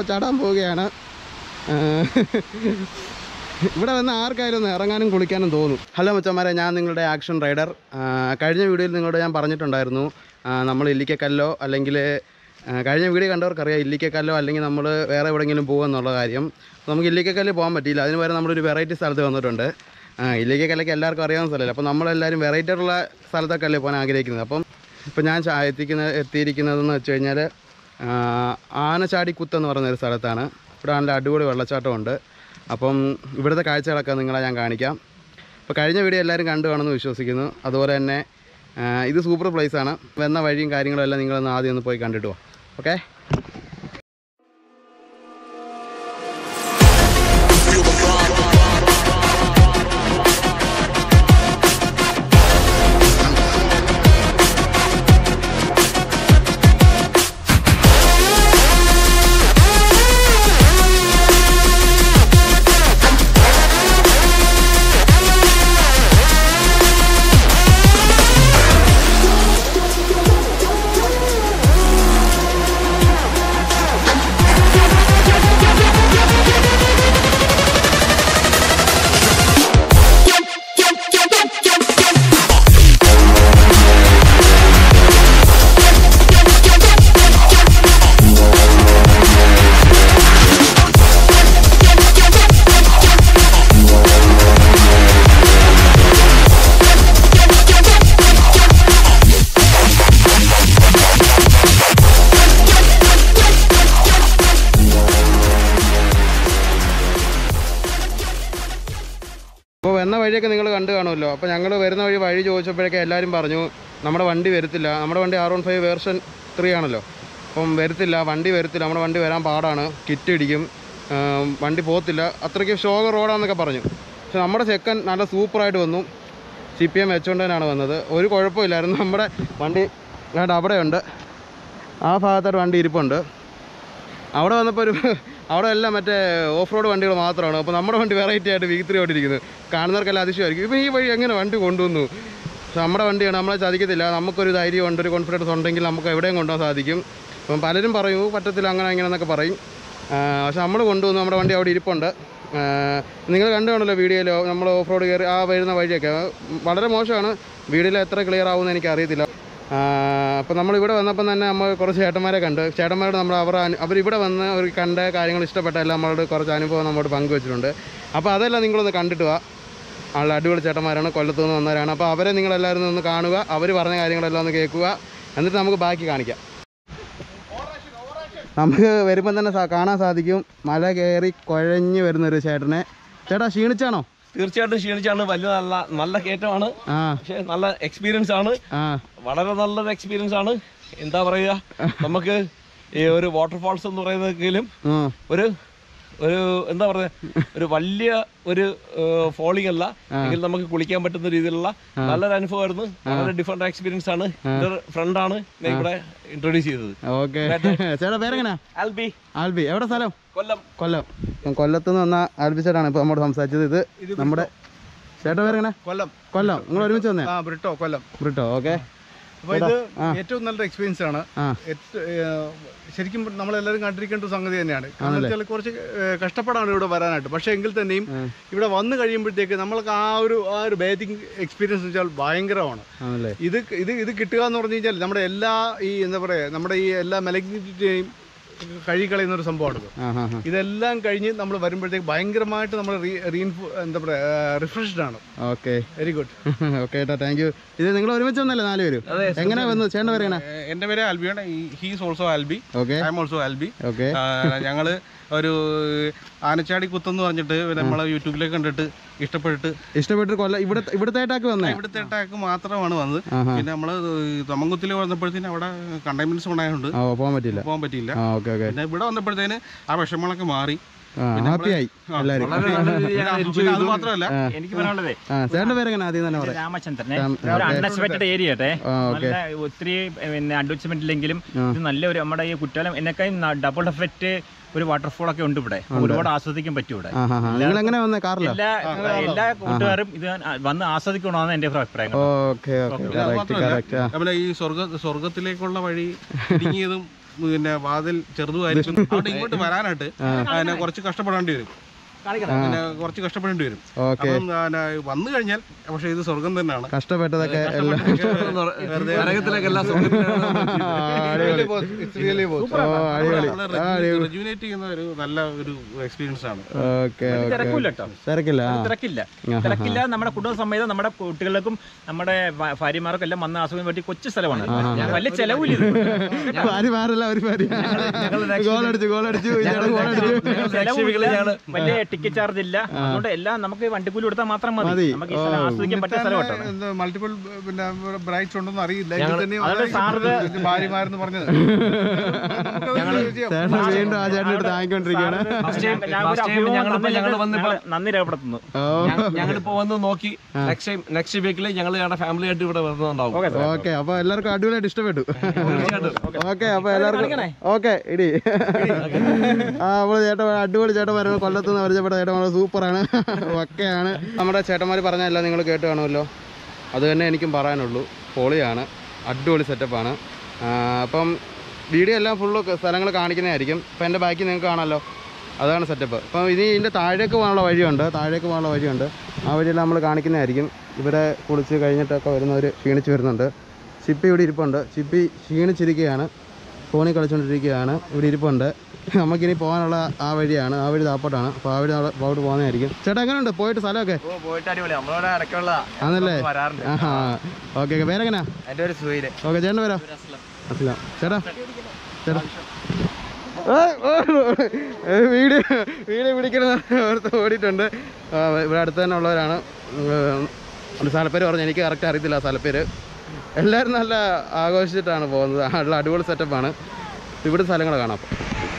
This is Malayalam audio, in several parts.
ചാടാൻ പോവുകയാണ് ആ, ഇവിടെ വന്ന് ആർക്കായാലും ഒന്ന് ഇറങ്ങാനും കുളിക്കാനും തോന്നും ഹലോ മച്ചന്മാരെ ഞാൻ നിങ്ങളുടെ ആക്ഷൻ റൈഡർ ആ, കഴിഞ്ഞ വീഡിയോയിൽ നിങ്ങളോട് ഞാൻ പറഞ്ഞിട്ടുണ്ടായിരുന്നു ആ, നമ്മൾ ഇല്ലിക്കക്കല്ലോ അല്ലെങ്കിൽ ആ, കഴിഞ്ഞ വീഡിയോ കണ്ടവർക്കറിയാം ഇല്ലിക്കക്കല്ലോ അല്ലെങ്കിൽ നമ്മൾ വേറെ എവിടെയെങ്കിലും പോകുമെന്നുള്ള കാര്യം നമുക്ക് ഇല്ലിക്കക്കല്ല് പോകാൻ പറ്റിയില്ല അതിന് പകരം നമ്മളൊരു വെറൈറ്റി സ്ഥലത്ത് വന്നിട്ടുണ്ട് ആ, ഇല്ലിക്കക്കല്ലൊക്കെ എല്ലാവർക്കും അറിയാവുന്ന സ്ഥലമല്ല അപ്പോൾ നമ്മളെല്ലാവരും വെറൈറ്റി ആയിട്ടുള്ള സ്ഥലത്തൊക്കെ അല്ലേ പോകാൻ ആഗ്രഹിക്കുന്നത് അപ്പം ഇപ്പം ഞാൻ ചാ- എത്തിക്കുന്ന എത്തിയിരിക്കുന്നതെന്ന് വെച്ച് കഴിഞ്ഞാൽ ആനച്ചാടിക്കുത്ത് എന്ന് പറയുന്ന ഒരു സ്ഥലത്താണ് ഇവിടെ നല്ല അടിപൊളി വെള്ളച്ചാട്ടമുണ്ട് അപ്പം ഇവിടുത്തെ കാഴ്ചകളൊക്കെ നിങ്ങളെ ഞാൻ കാണിക്കാം അപ്പോൾ കഴിഞ്ഞ വീഡിയോ എല്ലാവരും കണ്ടു കാണുമെന്ന് വിശ്വസിക്കുന്നു അതുപോലെ തന്നെ ആ, ഇത് സൂപ്പർ പ്ലേസ് ആണ് വന്ന വഴിയും കാര്യങ്ങളും എല്ലാം നിങ്ങളൊന്ന് ആദ്യം ഒന്ന് പോയി കണ്ടിട്ട് പോവാം ഓക്കെ അപ്പോൾ വന്ന വഴിയൊക്കെ നിങ്ങൾ കണ്ടു കാണുമല്ലോ അപ്പോൾ ഞങ്ങൾ വരുന്ന വഴി വഴി ചോദിച്ചപ്പോഴൊക്കെ എല്ലാവരും പറഞ്ഞു നമ്മുടെ വണ്ടി വരത്തില്ല നമ്മുടെ വണ്ടി R one five version three ആണല്ലോ അപ്പം വരത്തില്ല വണ്ടി വരത്തില്ല നമ്മുടെ വണ്ടി വരാൻ പാടാണ് കിറ്റ് ഇടിക്കും ആ, വണ്ടി പോകത്തില്ല അത്രയ്ക്ക് ഷോക റോഡാന്നൊക്കെ പറഞ്ഞു പക്ഷെ നമ്മുടെ ചെക്കൻ നല്ല സൂപ്പറായിട്ട് വന്നു സി പി എം വെച്ചുകൊണ്ടനാണ് വന്നത് ഒരു കുഴപ്പമില്ലായിരുന്നു നമ്മുടെ വണ്ടി വേണ്ട അവിടെയുണ്ട് ആ ഭാഗത്തൊരു വണ്ടി ഇരിപ്പുണ്ട് അവിടെ വന്നപ്പോൾ ഒരു അവിടെ എല്ലാം മറ്റേ ഓഫ് റോഡ് വണ്ടികൾ മാത്രമാണ് അപ്പോൾ നമ്മുടെ വണ്ടി വെറൈറ്റി ആയിട്ട് വി ത്രീ ഓടിയിരിക്കുന്നത് കാണുന്നവർക്കെല്ലാം അതിശയമായിരിക്കും ഇപ്പം ഈ വഴി എങ്ങനെ വണ്ടി കൊണ്ടുവന്നു പക്ഷെ നമ്മുടെ വണ്ടിയാണ് നമ്മളെ ചതിക്കത്തില്ല നമുക്കൊരു ധൈര്യമുണ്ട് ഒരു കോൺഫിഡൻസ് ഉണ്ടെങ്കിൽ നമുക്ക് എവിടെയും കൊണ്ടുപോകാൻ സാധിക്കും അപ്പം പലരും പറയും പറ്റത്തില്ല അങ്ങനെ ഇങ്ങനെ എന്നൊക്കെ പറയും ആ, പക്ഷെ നമ്മൾ കൊണ്ടുവന്നു നമ്മുടെ വണ്ടി അവിടെ ഇരിപ്പുണ്ട് നിങ്ങൾ കണ്ടു കാണുമല്ലോ വീഡിയോയിൽ നമ്മൾ ഓഫ് റോഡ് കയറി ആ വരുന്ന വഴിയൊക്കെ വളരെ മോശമാണ് വീഡിയോയിൽ എത്ര ക്ലിയർ ആവുമെന്ന് എനിക്ക് അറിയത്തില്ല അപ്പോൾ നമ്മളിവിടെ വന്നപ്പം തന്നെ നമ്മൾ കുറച്ച് ചേട്ടന്മാരെ കണ്ട് ചേട്ടന്മാരോട് നമ്മൾ അവർ അവരിവിടെ വന്ന് അവർ കണ്ട കാര്യങ്ങൾ ഇഷ്ടപ്പെട്ട എല്ലാം നമ്മളോട് കുറച്ച് അനുഭവം നമ്മോട് പങ്കുവച്ചിട്ടുണ്ട് അപ്പോൾ അതെല്ലാം നിങ്ങളൊന്ന് കണ്ടിട്ട് വാ ആളുടെ അടിപൊളി ചേട്ടന്മാരാണ് കൊല്ലത്തു നിന്ന് വന്നവരാണ് അപ്പോൾ അവരെ നിങ്ങളെല്ലാവരും ഒന്ന് കാണുക അവർ പറഞ്ഞ കാര്യങ്ങളെല്ലാം ഒന്ന് കേൾക്കുക എന്നിട്ട് നമുക്ക് ബാക്കി കാണിക്കാം നമുക്ക് വരുമ്പം തന്നെ സാ- കാണാൻ സാധിക്കും മല കയറി കുഴഞ്ഞ് വരുന്നൊരു ചേട്ടനെ ചേട്ടാ ക്ഷീണിച്ചാണോ തീർച്ചയായിട്ടും ക്ഷീണിച്ചാണ് വലിയ നല്ല നല്ല കയറ്റമാണ് ആ പക്ഷെ നല്ല എക്സ്പീരിയൻസ് ആണ് ആ വളരെ നല്ലൊരു എക്സ്പീരിയൻസ് ആണ് എന്താ പറയുക നമുക്ക് ഈ ഒരു വാട്ടർഫാൾസ് എന്ന് പറയുന്നതെങ്കിലും ഉം. ഒരു ഒരു എന്താ പറയുക ഒരു വലിയ ഒരു ഫോളിംഗ് അല്ല എങ്കിൽ നമുക്ക് കുളിക്കാൻ പറ്റുന്ന രീതിയിലുള്ള നല്ലൊരു അനുഭവമായിരുന്നു വളരെ ഡിഫറെന്റ് എക്സ്പീരിയൻസ് ആണ് എന്റെ ഫ്രണ്ടാണ് ഇവിടെ ഇൻട്രൊഡ്യൂസ് ചെയ്തത് ഓക്കെ ചേട്ടാ പേരെങ്ങനാ ആൽബി ആൽബി എവിടെ സ്ഥലം കൊല്ലം കൊല്ലം ഇപ്പം കൊല്ലത്ത് നിന്ന് വന്ന ആൽബി ചേട്ടാണ് ഇപ്പോൾ നമ്മോട് സംസാരിച്ചത് ഇത് നമ്മുടെ ചേട്ടാ പേരെങ്ങനെ കൊല്ലം കൊല്ലം നിങ്ങൾ ഒരുമിച്ച് വന്നേ ആ ബ്രിട്ടോ കൊല്ലം ബ്രിട്ടോ ഓക്കെ അപ്പോൾ ഇത് ഏറ്റവും നല്ല എക്സ്പീരിയൻസ് ആണ് ആ ഏറ്റ- ഏഹ് ശരിക്കും നമ്മളെല്ലാവരും കണ്ടിരിക്കേണ്ട ഒരു സംഗതി തന്നെയാണ് കാരണം വെച്ചാൽ കുറച്ച് ഏഹ് കഷ്ടപ്പാടാണ് ഇവിടെ വരാനായിട്ട് പക്ഷേ എങ്കിൽ തന്നെയും ഇവിടെ വന്നു കഴിയുമ്പോഴത്തേക്ക് നമ്മൾക്ക് ആ ഒരു ആ ഒരു ബേത്തിങ് എക്സ്പീരിയൻസ് വെച്ചാൽ ഭയങ്കരമാണ് ആണല്ലേ ഇത് ഇത് ഇത് കിട്ടുക എന്ന് പറഞ്ഞു കഴിഞ്ഞാൽ നമ്മുടെ എല്ലാ ഈ എന്താ പറയുക നമ്മുടെ ഈ എല്ലാ മെലഗ്നിറ്റിയും കഴുകിക്കളയുന്ന ഒരു സംഭവമാണിത് ആ ഹാ ഹാ ഇതെല്ലാം കഴിഞ്ഞ് നമ്മൾ വരുമ്പോഴത്തേക്ക് ഭയങ്കരമായിട്ട് നമ്മൾ റീഇൻഫോ എന്താ പറയുക റിഫ്രഷ്ഡ് ആണ് ഓക്കെ വെരി ഗുഡ് ഓക്കെ ഏട്ടാ താങ്ക് യു ഇത് നിങ്ങൾ ഒരുമിച്ച് വന്നല്ലേ നാല് പേരും എങ്ങനെ വന്നു ചേട്ടൻ പേരെങ്ങനെ എന്റെ പേര് ആൽബിയാണ് he's also Albi okay I'm also Albi okay ഞങ്ങള് ഒരു ആനച്ചാടി കുത്തെന്ന് പറഞ്ഞിട്ട് നമ്മളെ യൂട്യൂബിലേക്ക് കണ്ടിട്ട് ഇഷ്ടപ്പെട്ടിട്ട് ഇഷ്ടപ്പെട്ട് കൊല്ല ഇവിടെ ഇവിടുത്തെ ഏട്ടാക്ക് വന്നേ ഇവിടുത്തെ ടാക്ക് മാത്രമാണ് വന്നത് ആഹാ. പിന്നെ നമ്മള് തമംകുത്തിൽ വന്നപ്പോഴത്തേന് അവിടെ കണ്ടെയ്ൻമെന്റ്സ് ഉണ്ടായതുകൊണ്ട് ആ പോകാൻ പറ്റില്ല പോകാൻ പറ്റിയില്ല ആ ഓക്കെ ഓക്കെ പിന്നെ ഇവിടെ വന്നപ്പോഴത്തേന് ആ വിഷമങ്ങളൊക്കെ മാറി ആ ഹാപ്പിയായി എല്ലാവരും പിന്നെ അത് മാത്രമല്ല എനിക്ക് പറയാനുള്ളതേ ആ ചേട്ടൻ്റെ പേരെങ്ങനെ ആദ്യം തന്നെ പറയാം രാമചന്ദ്രനെ രാം- ഒരു അൺഎക്സ്പെക്ടഡ് ഏരിയ ആട്ടെ ആ, ഓക്കെ. നല്ല ഒത്തിരി പിന്നെ അഡ്വർടൈസ്മെന്റ് ഇല്ലെങ്കിലും ഇത് നല്ല ഒരു നമ്മുടെ ഈ കുറ്റാലം എന്നേക്കാളും ഡബിൾ എഫക്റ്റ് ഒരു വാട്ടർഫോൾ ഒക്കെ ഉണ്ട് ഇവിടെ ഒരുപാട് ആസ്വദിക്കാൻ പറ്റും ഇവിടെ ആ ഹാ ഹാ നിങ്ങൾ എങ്ങനെ വന്നേ കാറിലോ എല്ലാ എല്ലാ കൂട്ടുകാരും ഇത് വന്ന് ആസ്വദിക്കണമെന്നാണ് എന്റെ അഭിപ്രായം ഓക്കെ ഓക്കെ കറക്റ്റ് കറക്റ്റ് ആ നമ്മളെ ഈ സ്വർഗ സ്വർഗത്തിലേക്കുള്ള വഴി ഇടുങ്ങിയതും പിന്നെ വാതിൽ ചെറുതുമായിരിക്കും അവിടെ ഇങ്ങോട്ട് വരാനായിട്ട് പിന്നെ കുറച്ച് കഷ്ടപ്പെടേണ്ടി വരും പിന്നെ കുറച്ച് കഷ്ടപ്പെടേണ്ടി വരും ഓക്കെ അപ്പം പിന്നെ വന്നു കഴിഞ്ഞാൽ പക്ഷെ ഇത് സ്വർഗം തന്നെയാണ് കഷ്ടപ്പെട്ടതൊക്കെ എല്ലാം നരകത്തിലേക്കെല്ലാം ആ, അടിപൊളി ഓ അടിപൊളി ആ, അടിപൊളി റെജുവിനേറ്റ് ചെയ്യുന്ന ഒരു നല്ല ഒരു എക്സ്പീരിയൻസ് ആണ് ഓക്കെ ഓക്കെ തിരക്കില്ല കേട്ടോ തിരക്കില്ല ആ തിരക്കില്ല തിരക്കില്ല നമ്മുടെ കുടുംബ സമേതം നമ്മുടെ കുട്ടികൾക്കും നമ്മുടെ ഭ- ഭാര്യമാർക്കും എല്ലാം വന്ന ആസ്വദിക്കാൻ പറ്റിയ കൊച്ചു സ്ഥലമാണ് വലിയ ചെലവില്ല ഇത്. ഭാര്യ മാറില്ല ഒരു ഭാര്യ ഗോളടിച്ചു ഗോളടിച്ചു ചേട്ടാ ഗോളടിച്ചു ചെലവില്ല. വലിയ ടിക്കറ്റ് ചാർജ് ഇല്ല അതുകൊണ്ട് എല്ലാം നമുക്ക് വണ്ടിക്കൂലി കൊടുത്താൽ മാത്രം മതി മതി. നമുക്ക് ഈ സ്ഥലം ആസ്വദിക്കാൻ പറ്റിയ സ്ഥലം കേട്ടോ മൾട്ടിപ്പിൾ പിന്നെ ബ്രൈറ്റ്സ് ഉണ്ടെന്ന് അറിയില്ല എങ്കിൽ തന്നെയും അതുകൊണ്ട് അതായിരിക്കും സാറിന് ഇതിന്റെ ഭാര്യമാരെന്ന് പറഞ്ഞത് ചേട്ടൻ വീണ്ടും ആ ചേട്ടൻ്റെ അടുത്ത് താങ്ങിക്കൊണ്ടിരിക്കുകയാണ് ഞാൻ ഒരു First time അഭിമുഖം ഞങ്ങളിപ്പോ- നന്ദി ഞങ്ങള് വന്നിപ്പോ- ഞങ്ങള് നന്ദി രേഖപ്പെടുത്തുന്നു ഓ ഞങ്ങളിപ്പോ വന്ന് നോക്കി നെക്സ്റ്റ് ടൈം നെക്സ്റ്റ് വീക്കിൽ ഞങ്ങൾ ഞങ്ങളുടെ ഫാമിലി ആയിട്ട് ഇവിടെ വരുന്നുണ്ടാവും ഓക്കെ സാർ ഓക്കെ അപ്പൊ എല്ലാവർക്കും അടിപൊളിയായിട്ട് ഇഷ്ടപ്പെട്ടു ഓക്കെ അപ്പൊ എല്ലാവർക്കും ഓക്കെ ഇടി ആ നമ്മള് ചേട്ടൻ അടിപൊളി ചേട്ടന്മാരാണ് കൊല്ലത്ത് നിന്ന് പരിചയപ്പെട്ട ചേട്ടന്മാർ സൂപ്പറാണ് ഒക്കെയാണ് നമ്മുടെ ചേട്ടന്മാർ പറഞ്ഞതെല്ലാം നിങ്ങൾ കേട്ട് കാണുമല്ലോ അത് തന്നെ എനിക്കും പറയാനുള്ളൂ പൊളിയാണ് അടിപൊളി സെറ്റപ്പാണ് അപ്പം വീഡിയോ എല്ലാം ഫുള്ള് സ്ഥലങ്ങൾ കാണിക്കുന്നതായിരിക്കും ഇപ്പം എൻ്റെ ബാക്കിൽ നിങ്ങൾക്ക് കാണാമല്ലോ അതാണ് സെറ്റപ്പ് അപ്പം ഇനി ഇതിൻ്റെ താഴേക്ക് പോകാനുള്ള വഴിയുണ്ട് താഴേക്ക് പോകാനുള്ള വഴിയുണ്ട് ആ വഴിയെല്ലാം നമ്മൾ കാണിക്കുന്നതായിരിക്കും ഇവിടെ കുളിച്ച് കഴിഞ്ഞിട്ടൊക്കെ വരുന്നവർ ക്ഷീണിച്ച് വരുന്നുണ്ട് ചിപ്പി ഇവിടെ ഇരിപ്പുണ്ട് ചിപ്പി ക്ഷീണിച്ചിരിക്കുകയാണ് ഫോണിൽ കളിച്ചുകൊണ്ടിരിക്കുകയാണ് ഇവിടെ ഇരിപ്പുണ്ട് നമുക്കിനി പോകാനുള്ള ആ വഴിയാണ് ആ വഴി താപ്പോട്ടാണ് അപ്പോൾ ആ വഴി നാളെ പോയിട്ട് പോകുന്നതായിരിക്കും ചേട്ടാ എങ്ങനെയുണ്ട് പോയിട്ട് സ്ഥലമൊക്കെ ഓ പോയിട്ട് അടിപൊളി നമ്മളവിടെ ഇടയ്ക്കുള്ള ആണല്ലേ വരാറുണ്ട് ആഹാ ഓക്കെ ഓക്കെ പേരെങ്ങനാ എൻ്റെ ഒരു സുഹൈല് ഓക്കെ ചേട്ടൻ വരാം അസ്ലാം ചേട്ടാ ചേട്ടാ ഏയ്, ഓ, ഏ, വീഡിയോ വീഡിയോ പിടിക്കുന്ന ഓർത്ത് ഓടിയിട്ടുണ്ട് ആ, ഇവിടെ അടുത്ത് തന്നെ ഉള്ളവരാണ് ഉം, ഒരു സ്ഥലപ്പേര് പറഞ്ഞു എനിക്ക് കറക്റ്റ് അറിയത്തില്ല ആ സ്ഥലപ്പേര് എല്ലാവരും നല്ല ആഘോഷിച്ചിട്ടാണ് പോകുന്നത് നല്ല അടിപൊളി സെറ്റപ്പാണ് ഇവിടെ സ്ഥലങ്ങൾ കാണാം അപ്പോൾ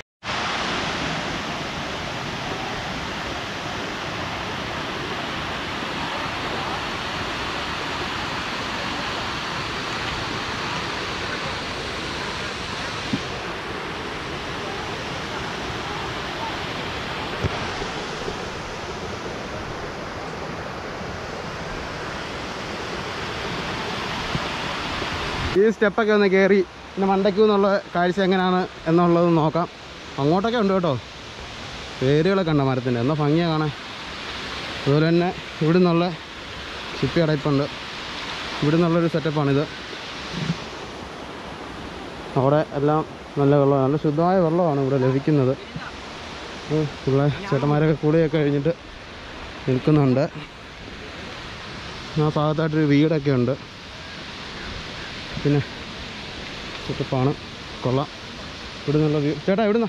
ഈ സ്റ്റെപ്പൊക്കെ ഒന്ന് കയറി പിന്നെ മണ്ടയ്ക്ക് എന്നുള്ള കാഴ്ച എങ്ങനെയാണ് എന്നുള്ളത് നോക്കാം അങ്ങോട്ടൊക്കെ ഉണ്ട് കേട്ടോ പേരുകളൊക്കെ ഉണ്ട് മരത്തിൻ്റെ എന്നാൽ ഭംഗിയാണ് കാണാൻ അതുപോലെ തന്നെ ഇവിടെ നിന്നുള്ള ചിപ്പി അടയ്പ്പുണ്ട് ഇവിടെ നിന്നുള്ളൊരു സെറ്റപ്പാണിത് അവിടെ എല്ലാം നല്ല വെള്ളമാണ് നല്ല ശുദ്ധമായ വെള്ളമാണ് ഇവിടെ ലഭിക്കുന്നത് ഉം, ഇവിടെ ചേട്ടന്മാരൊക്കെ കുളിയൊക്കെ കഴിഞ്ഞിട്ട് നിൽക്കുന്നുണ്ട് ആ ഭാഗത്തായിട്ടൊരു വീടൊക്കെ ഉണ്ട് പിന്നെ സെറ്റപ്പാണ് കൊള്ളാം ഇവിടെ നിന്നുള്ള വ്യൂ ചേട്ടാ എവിടുന്നാ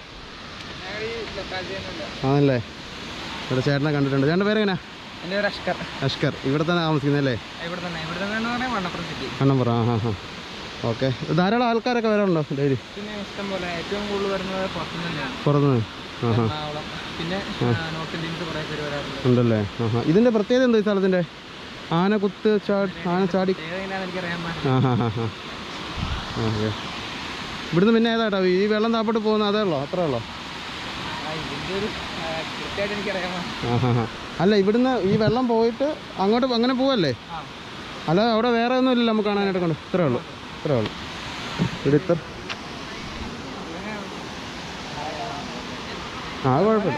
ആണല്ലേ ഇവിടെ ചേട്ടനെ കണ്ടിട്ടുണ്ട് ചേട്ടൻ്റെ പേരെങ്ങനെയാ എൻ്റെ ഒരു അഷ്കർ അഷ്കർ ഇവിടെ തന്നെ താമസിക്കുന്നല്ലേ ഇവിടെ തന്നെ ഇവിടെ തന്നെ എന്ന് പറഞ്ഞാൽ മണ്ണപ്പുറം സിറ്റി കണ്ണമ്പുറ ആ ഹാ ഹാ ഓക്കെ ധാരാളം ആൾക്കാരൊക്കെ വരാറുണ്ടോ ഡെയിലി പിന്നെ ഇഷ്ടം പോലെ ഏറ്റവും കൂടുതൽ വരുന്നത് പുറത്തുനിന്ന് തന്നെയാണ് പുറത്തുനിന്ന് ആ ഹാ എറണാകുളം പിന്നെ നോർത്ത് ഇന്ത്യൻസ് കുറേ പേര് വരാറുണ്ട് ഉണ്ടല്ലേ ആ ഹാ ഇതിൻ്റെ പ്രത്യേകത എന്താ ഈ സ്ഥലത്തിൻ്റെ ആന കുത്ത് ചാടി ആന ചാടി ഏതെങ്കിലും എനിക്കറിയാൻ ആ ഹാ ഹാ ഹാ ഓക്കെ ഇവിടുന്ന് പിന്നെ ഏതാട്ടോ ഈ വെള്ളം താപ്പോട്ട് പോകുന്ന അതേ ഉള്ളോ അത്രേ ഉള്ളോ ഇതിൻ്റെ ഒരു കൃത്യമായിട്ട് എനിക്കറിയാമോ ആ ഹാ ഹാ അല്ല ഇവിടുന്ന് ഈ വെള്ളം പോയിട്ട് അങ്ങോട്ട് അങ്ങനെ പോവല്ലേ അല്ല അവിടെ വേറെ ഒന്നും ഇല്ലല്ലോ നമുക്ക് കാണാനായിട്ട് കൊണ്ട് ഇത്രേ ഉള്ളൂ ഇത്രേ ഉള്ളൂ ഇവിടെ ഇത്ര ആ അത് കുഴപ്പമില്ല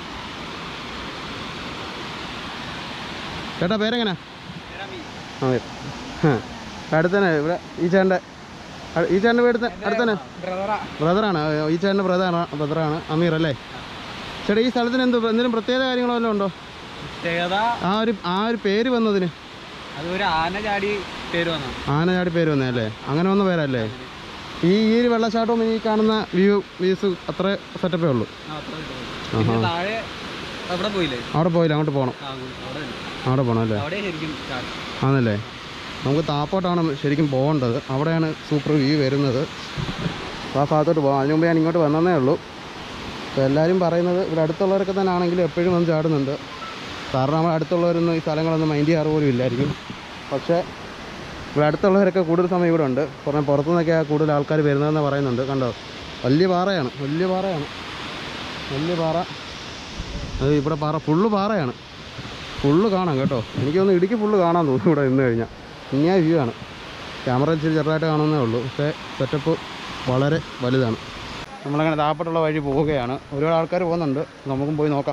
ചേട്ടാ പേരെങ്ങനാ ആ ആ അടുത്തന്നെ ഇവിടെ ഈ ചേട്ടൻ്റെ അ- ഈ ചേട്ടൻ്റെ വീട് അടുത്തന്നെ ബ്രദറാ ബ്രദറാണ് ഈ ചേട്ടൻ്റെ ബ്രദറാണ് ബ്രദറാണ് അമീർ അല്ലേ ചേട്ടാ ഈ സ്ഥലത്തിന് എന്ത് എന്തെങ്കിലും പ്രത്യേക കാര്യങ്ങളോ വല്ലതും ഉണ്ടോ പ്രത്യേകത ആ ഒരു ആ ഒരു പേര് വന്നതിന് അത് ഒരു ആന ചാടി പേര് വന്നു ആനചാടി പേര് വന്നേ അല്ലേ അങ്ങനെ വന്ന പേരല്ലേ ഈ ഈ ഒരു വെള്ളച്ചാട്ടവും ഈ കാണുന്ന വ്യൂ വ്യൂസ് അത്ര സെറ്റപ്പേ ഉള്ളൂ ആഹാ താഴെ അവിടെ പോയില്ലേ അവിടെ പോയില്ല അങ്ങോട്ട് പോകണം അവിടെ അവിടെ പോകണം അല്ലേ അവിടെ ശരിക്കും ചാടി ആണല്ലേ നമുക്ക് താപ്പോട്ടാണ് ശരിക്കും പോകേണ്ടത് അവിടെയാണ് സൂപ്പർ വ്യൂ വരുന്നത് അപ്പോൾ ആ ഭാഗത്തോട്ട് പോകാം അതിന് മുമ്പ് ഞാൻ ഇങ്ങോട്ട് വന്നതേ ഉള്ളൂ അപ്പോൾ എല്ലാവരും പറയുന്നത് ഇവിടെ അടുത്തുള്ളവരൊക്കെ തന്നെ ആണെങ്കിലും എപ്പോഴും വന്ന് ചാടുന്നുണ്ട് കാരണം നമ്മൾ അടുത്തുള്ളവരൊന്നും ഈ സ്ഥലങ്ങളൊന്നും മൈൻഡ് ചെയ്യാറ് പോലും ഇല്ലായിരിക്കും പക്ഷേ ഇവിടെ അടുത്തുള്ളവരൊക്കെ കൂടുതൽ സമയം ഇവിടെ ഉണ്ട് കുറേ പുറത്തുനിന്നൊക്കെയാണ് കൂടുതൽ ആൾക്കാർ വരുന്നതെന്ന് പറയുന്നുണ്ട് കണ്ടോ വലിയ പാറയാണ് വലിയ പാറയാണ് വലിയ പാറ അത് ഇവിടെ പാറ ഫുള്ള് പാറയാണ് ഫുള്ള് കാണാം കേട്ടോ എനിക്ക് തോന്നുന്നു ഇടുക്കി ഫുള്ള് കാണാൻ തോന്നുന്നു ഇവിടെ നിന്ന് കഴിഞ്ഞാൽ ഇനിയാ വ്യൂ ആണ് ക്യാമറ ഇച്ചിരി ചെറുതായിട്ട് കാണുന്നേ ഉള്ളൂ പക്ഷേ സെറ്റപ്പ് വളരെ വലുതാണ് നമ്മളങ്ങനെ താപ്പട്ടുള്ള വഴി പോവുകയാണ് ഒരുപാട് ആൾക്കാർ പോകുന്നുണ്ട് നമുക്കും പോയി നോക്കാം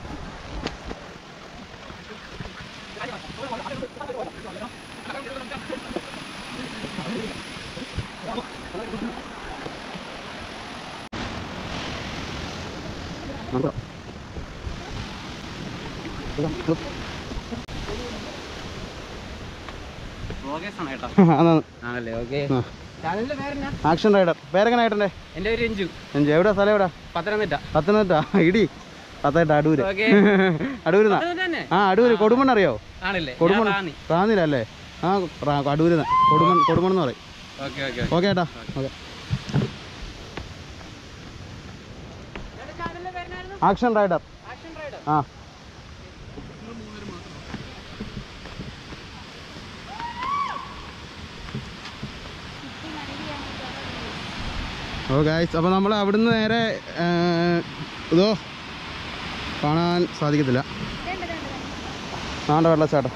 നോക്കാം. ആന്നാന്ന്. ആണല്ലേ ഓക്കെ ആ. ചാനലിന്റെ പേരെന്നാ ആക്ഷൻ റൈഡർ പേരെങ്ങനെ ആയിട്ടേ എന്റെ പേര് രഞ്ജു എഞ്ചി എവിടെ സ്ഥലം എവിടെ പത്തനംതിട്ട പത്തനംതിട്ട ഇടി പത്തനംതിട്ട അടൂര് ഓക്കെ അടൂരുന്നാ പത്തനംതിട്ട തന്നെ ആ അടൂര് കൊടുമൺ അറിയോ ആണല്ലേ കൊടുമൺ ഞാൻ റാന്നി. റാന്നിലല്ലേ ആ റാ- അടൂര് കൊടുമൺ കൊടുമൺ എന്ന് പറയും ഓക്കെ ഓക്കെ ഓക്കെ ഏട്ടാ ഓക്കെ ആക്ഷൻ റൈഡർ ആ ഓ ഗായ്സ് അപ്പോൾ നമ്മൾ അവിടുന്ന് നേരെ ഏ, ഇതോ കാണാൻ സാധിക്കത്തില്ല ആണ്ട വെള്ളച്ചാട്ടം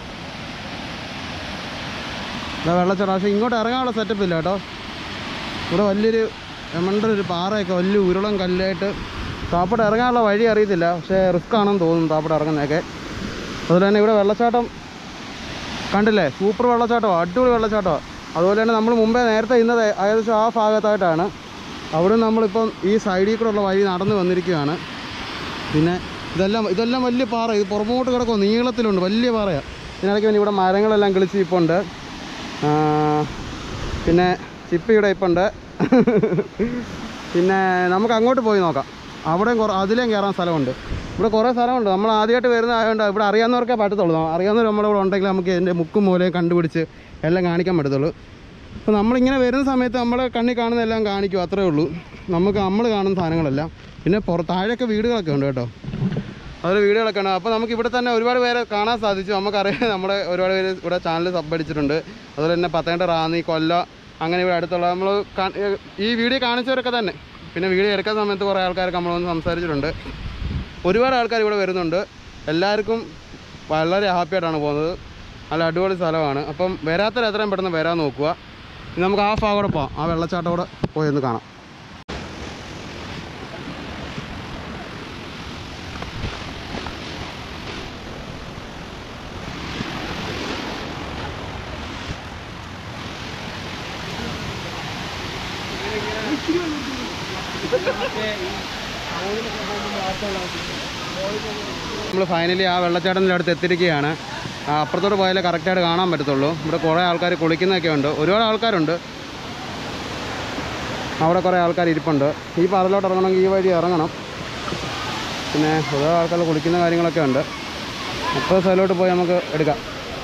ഇതാ വെള്ളച്ചാട്ടം പക്ഷേ ഇങ്ങോട്ട് ഇറങ്ങാനുള്ള സെറ്റപ്പ് ഇല്ല കേട്ടോ ഇവിടെ വലിയൊരു എമണ്ട ഒരു പാറയൊക്കെ വലിയ ഉരുളം കല്ലായിട്ട് താപ്പോട്ട് ഇറങ്ങാനുള്ള വഴി അറിയത്തില്ല പക്ഷേ റിസ്ക് ആണെന്ന് തോന്നുന്നു താപ്പോട്ട് ഇറങ്ങുന്നതൊക്കെ അതുപോലെ തന്നെ ഇവിടെ വെള്ളച്ചാട്ടം കണ്ടില്ലേ സൂപ്പർ വെള്ളച്ചാട്ടമാണ് അടിപൊളി വെള്ളച്ചാട്ടമാണ് അതുപോലെ തന്നെ നമ്മൾ മുമ്പേ നേരത്തെ ഇന്നത് ഏകദേശം ആ ഭാഗത്തായിട്ടാണ് അവിടെ നമ്മളിപ്പം ഈ സൈഡിൽ കൂടെ ഉള്ള വഴി നടന്നു വന്നിരിക്കുകയാണ് പിന്നെ ഇതെല്ലാം ഇതെല്ലാം വലിയ പാറ ഇത് പുറമോട്ട് കിടക്കും നീളത്തിലുണ്ട് വലിയ പാറയാണ് ഇതിനിടയ്ക്ക് പിന്നെ ഇവിടെ മരങ്ങളെല്ലാം കിളിച്ച് ഇപ്പുണ്ട് ആ, പിന്നെ ചിപ്പിയുടെ ഇപ്പുണ്ട് പിന്നെ നമുക്ക് അങ്ങോട്ട് പോയി നോക്കാം അവിടെയും കുറേ അതിലേം കയറാൻ സ്ഥലമുണ്ട് ഇവിടെ കുറേ സ്ഥലമുണ്ട് നമ്മൾ ആദ്യമായിട്ട് വരുന്ന ആയതുകൊണ്ട് ഇവിടെ അറിയാവുന്നവർക്കേ പറ്റത്തുള്ളൂ അറിയാവുന്നവർ നമ്മളിവിടെ ഉണ്ടെങ്കിൽ നമുക്ക് ഇതിൻ്റെ മുക്കും മൂലയും കണ്ടുപിടിച്ച് എല്ലാം കാണിക്കാൻ പറ്റത്തുള്ളൂ അപ്പോൾ നമ്മളിങ്ങനെ വരുന്ന സമയത്ത് നമ്മളെ കണ്ണിൽ കാണുന്നതെല്ലാം കാണിക്കും അത്രേ ഉള്ളൂ നമുക്ക് നമ്മൾ കാണുന്ന സാധനങ്ങളെല്ലാം പിന്നെ പുറ താഴെയൊക്കെ വീടുകളൊക്കെ ഉണ്ട് കേട്ടോ അതൊരു വീടുകളൊക്കെ ഉണ്ട് അപ്പോൾ നമുക്ക് ഇവിടെ തന്നെ ഒരുപാട് പേരെ കാണാൻ സാധിച്ചു നമുക്കറിയാം നമ്മുടെ ഒരുപാട് പേര് ഇവിടെ ചാനൽ സബ് അടിച്ചിട്ടുണ്ട് അതുപോലെ തന്നെ പത്തേണ്ട റാന്നി കൊല്ല അങ്ങനെ ഇവിടെ അടുത്തുള്ള നമ്മൾ ഈ വീഡിയോ കാണിച്ചവരൊക്കെ തന്നെ പിന്നെ വീഡിയോ എടുക്കുന്ന സമയത്ത് കുറേ ആൾക്കാരൊക്കെ നമ്മളൊന്ന് സംസാരിച്ചിട്ടുണ്ട് ഒരുപാട് ആൾക്കാർ ഇവിടെ വരുന്നുണ്ട് എല്ലാവർക്കും വളരെ ഹാപ്പി ആയിട്ടാണ് പോകുന്നത് നല്ല അടിപൊളി സ്ഥലമാണ് അപ്പം വരാത്തവർ എത്രയും പെട്ടെന്ന് വരാൻ നോക്കുക ഇനി നമുക്ക് ആ ഭാഗം പോകാം ആ വെള്ളച്ചാട്ടം കൂടെ പോയി ഒന്ന് കാണാം നമ്മൾ ഫൈനലി ആ വെള്ളച്ചാട്ടത്തിൻ്റെ അടുത്ത് എത്തിയിരിക്കുകയാണ് ആ, അപ്പുറത്തോട്ട് പോയാലേ കറക്റ്റായിട്ട് കാണാൻ പറ്റത്തുള്ളൂ ഇവിടെ കുറേ ആൾക്കാർ കുളിക്കുന്നതൊക്കെ ഉണ്ട് ഒരുപാട് ആൾക്കാരുണ്ട് അവിടെ കുറേ ആൾക്കാർ ഇരിപ്പുണ്ട് ഈ പറലോട്ട് ഇറങ്ങണമെങ്കിൽ ഈ വഴി ഇറങ്ങണം പിന്നെ ഒരുപാട് ആൾക്കാർ കുളിക്കുന്ന കാര്യങ്ങളൊക്കെ ഉണ്ട് അപ്പോൾ സ്ഥലത്തോട്ട് പോയി നമുക്ക് എടുക്കാം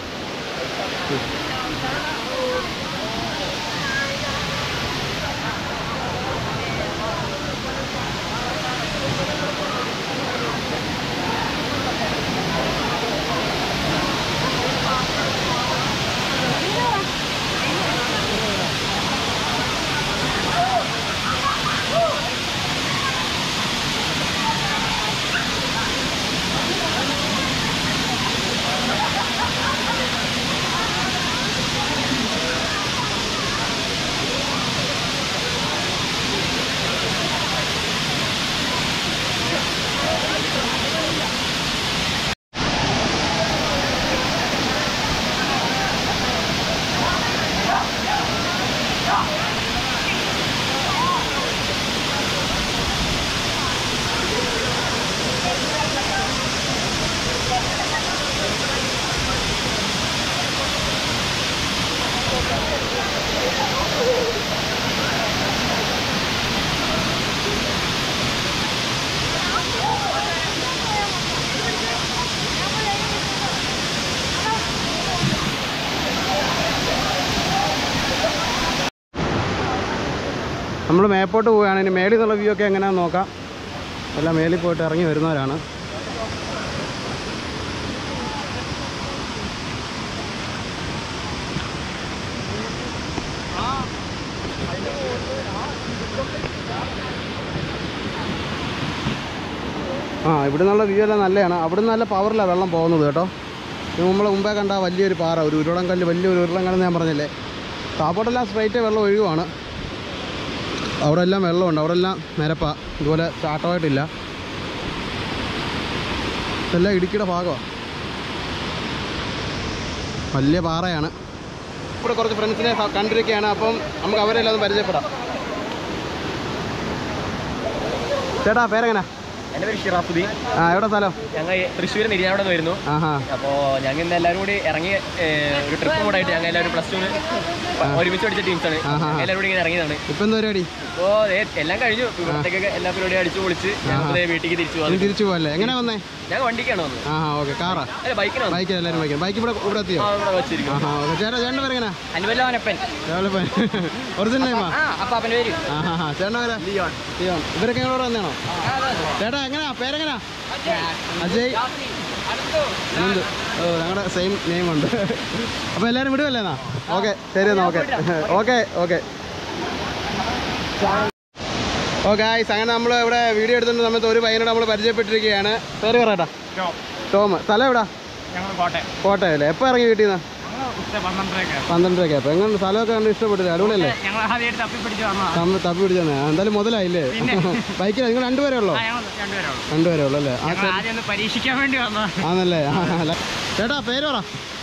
നമ്മൾ മേപ്പോട്ട് പോവുകയാണ് ഇനി മേളിൽ നിന്നുള്ള വ്യൂ ഒക്കെ എങ്ങനെയാണെന്ന് നോക്കാം എല്ലാം മേളിൽ പോയിട്ട് ഇറങ്ങി വരുന്നവരാണ് ആ ഇവിടെ നിന്നുള്ള വ്യൂ എല്ലാം നല്ലതാണ് അവിടെ നിന്ന് നല്ല പവറിലാണ് വെള്ളം പോകുന്നത് കേട്ടോ ഇത് നമ്മൾ മുമ്പേ കണ്ട ആ വലിയൊരു പാറ ഒരു ഉരുളം കല്ല് വലിയൊരു ഉരുളം കല്ലെന്ന് ഞാൻ പറഞ്ഞില്ലേ താപ്പോട്ടെല്ലാം സ്ട്രൈറ്റ് വെള്ളം ഒഴുകുവാണ് അവിടെ എല്ലാം വെള്ളമുണ്ട് അവിടെ എല്ലാം നിരപ്പ ഇതുപോലെ ചാട്ടമായിട്ടില്ല ഇതെല്ലാം ഇടുക്കിയുടെ ഭാഗമാണ് വലിയ പാറയാണ് ഇവിടെ കുറച്ച് ഫ്രണ്ട്സിനെ സ- കണ്ടിരിക്കുകയാണ് അപ്പം നമുക്ക് അവരെല്ലാം ഒന്ന് പരിചയപ്പെടാം ചേട്ടാ പേരെങ്ങനെ എൻ്റെ പേര് ഷിറാഫുദ്ദീൻ ആ എവിടെ സ്ഥലം ഞങ്ങൾ തൃശ്ശൂർ നിര്യാവിടെ വരുന്നു ആഹാ അപ്പോൾ ഞങ്ങൾ ഇന്ന് എല്ലാവരും കൂടി ഇറങ്ങി ഏഹ്, ഒരു ട്രിപ്പ് കൂടായിട്ട് ഞങ്ങൾ എല്ലാവരും പ്ലസ് ടു ഒരുമിച്ച് പഠിച്ച ടീംസാണ് ആഹാ. എല്ലാവരും കൂടി ഇങ്ങനെ ഇറങ്ങിയതാണ് ഇപ്പം എന്താ പരിപാടി അപ്പോൾ എല്ലാം കഴിഞ്ഞു ഇവിടത്തേക്കൊക്കെ എല്ലാ പരിപാടിയും അടിച്ചു പൊളിച്ച് ഞങ്ങൾ ദേ വീട്ടിലേക്ക് തിരിച്ചു ഇനി വന്നു തിരിച്ചു പോകല്ലേ എങ്ങനെ വന്നേ ഞങ്ങൾ വണ്ടിക്കാണ് വന്നത് ആഹാ ഓക്കെ കാറാ അല്ല ബൈക്കിന് വന്നു ബൈക്കിൽ എല്ലാവരും ബൈക്കിൽ ബൈക്ക് ഇവിടെ ഇവിടെ എത്തിയോ ആ ഇവിടെ വെച്ചിരിക്കും ആഹാ ഓക്കെ ചേട്ടാ ചേട്ടൻ്റെ പേരെങ്ങനെ അനുവല്ലാവനപ്പൻ രാവിലെ ഒറിജിനൽ നെയ്മാ ആ അപ്പം അവൻ്റെ പേര് ആഹാ ഹാ ചേട്ടൻ്റെ പേര് ലിയോൺ ലിയോൺ ഇവരൊക്കെ ഞങ്ങളോട് വന്നതാണോ ചേട്ടാ എങ്ങനെയാ പേരെങ്ങനെയാ അജയ് അനന്ത് ഓ ഞങ്ങളുടെ സെയിം നെയിം ഉണ്ട് അപ്പോൾ എല്ലാവരും വിടുവല്ലേ എന്നാ ഓക്കെ ശരി എന്നാ okay okay okay oh guys അങ്ങനെ നമ്മൾ ഇവിടെ വീഡിയോ എടുത്തുന്ന സമയത്ത് ഒരു പയ്യനോട് നമ്മൾ പരിചയപ്പെട്ടിരിക്കുകയാണ് പേര് പറയട്ടാ ടോം സ്ഥലം എവിടാ ഞങ്ങൾ കോട്ടെ കോട്ടയല്ലേ എപ്പോൾ ഇറങ്ങി വീട്ടിൽ നിന്ന് ഞങ്ങൾ ഉച്ച പന്ത്രണ്ടരയൊക്കെ പന്ത്രണ്ടരയ്ക്ക് അപ്പോൾ എങ്ങനെ സ്ഥലമൊക്കെ കണ്ട് ഇഷ്ടപ്പെട്ടില്ല അടിപൊളിയല്ലേ ഞങ്ങൾ ആദ്യമായിട്ട് തപ്പി പിടിച്ച് വന്നതാണ് തമ്മി തപ്പി പിടിച്ചേ എന്തായാലും മുതലായില്ലേ ബൈക്കിൽ നിങ്ങൾ രണ്ടുപേരേ ഉള്ളോ ആ, ഞങ്ങൾ രണ്ടുപേരേ ഉള്ളൂ രണ്ടുപേരേ ഉള്ളൂ അല്ലേ ആ ഞങ്ങൾ ആദ്യം ഒന്ന് പരീക്ഷിക്കാൻ വേണ്ടി വന്നതാണ് ആണല്ലേ ആ, അല്ല. ചേട്ടാ പേര് പറ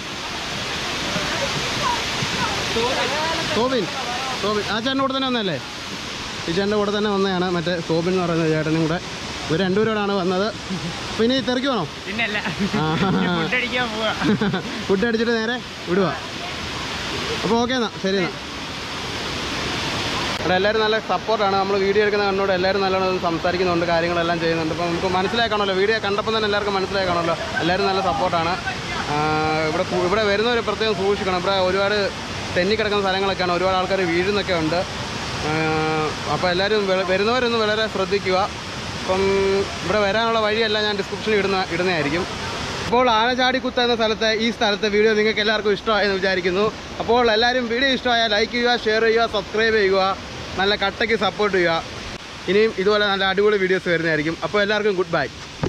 സോബിൻ സോബിൻ ആ ചേട്ടൻ്റെ കൂടെ തന്നെ വന്നല്ലേ ഈ ചേട്ടൻ്റെ കൂടെ തന്നെ വന്നതാണ് മറ്റേ സോബിൻ എന്ന് പറയുന്ന ചേട്ടനും കൂടെ ഇവർ രണ്ടുപേരോടാണ് വന്നത് പിന്നെ ഈ തെറിക്ക് വേണോ പിന്നല്ല ആ. ഫുഡ് അടിക്കാൻ പോവാ ഫുഡ് അടിച്ചിട്ട് നേരെ വിടുക അപ്പോൾ ഓക്കെ എന്നാ ശരി എന്നാ ഇവിടെ എല്ലാവരും നല്ല സപ്പോർട്ടാണ് നമ്മൾ വീഡിയോ എടുക്കുന്ന കണ്ടോട് എല്ലാവരും നല്ലോണം സംസാരിക്കുന്നുണ്ട് കാര്യങ്ങളെല്ലാം ചെയ്യുന്നുണ്ട് അപ്പോൾ നമുക്ക് മനസ്സിലാക്കണമല്ലോ വീഡിയോ കണ്ടപ്പോൾ തന്നെ എല്ലാവർക്കും മനസ്സിലാക്കണമല്ലോ എല്ലാവരും നല്ല സപ്പോർട്ടാണ് ഇവിടെ കു- ഇവിടെ വരുന്നവർ പ്രത്യേകം സൂക്ഷിക്കണം ഇവിടെ ഒരുപാട് തെന്നിക്കിടക്കുന്ന സ്ഥലങ്ങളൊക്കെയാണ് ഒരുപാട് ആൾക്കാർ വീഴുന്നൊക്കെ ഉണ്ട് അപ്പോൾ എല്ലാവരും വെ- വരുന്നവരൊന്ന് വളരെ ശ്രദ്ധിക്കുക അപ്പം ഇവിടെ വരാനുള്ള വഴിയെല്ലാം ഞാൻ ഡിസ്ക്രിപ്ഷനിൽ ഇടുന്ന ഇടുന്നതായിരിക്കും അപ്പോൾ ആനചാടിക്കുത്ത എന്ന സ്ഥലത്തെ ഈ സ്ഥലത്തെ വീഡിയോ നിങ്ങൾക്ക് എല്ലാവർക്കും ഇഷ്ടമായെന്ന് വിചാരിക്കുന്നു അപ്പോൾ എല്ലാവരും വീഡിയോ ഇഷ്ടമായാൽ ലൈക്ക് ചെയ്യുക ഷെയർ ചെയ്യുക സബ്സ്ക്രൈബ് ചെയ്യുക നല്ല കട്ടയ്ക്ക് സപ്പോർട്ട് ചെയ്യുക ഇനിയും ഇതുപോലെ നല്ല അടിപൊളി വീഡിയോസ് വരുന്നതായിരിക്കും അപ്പോൾ എല്ലാവർക്കും ഗുഡ് ബൈ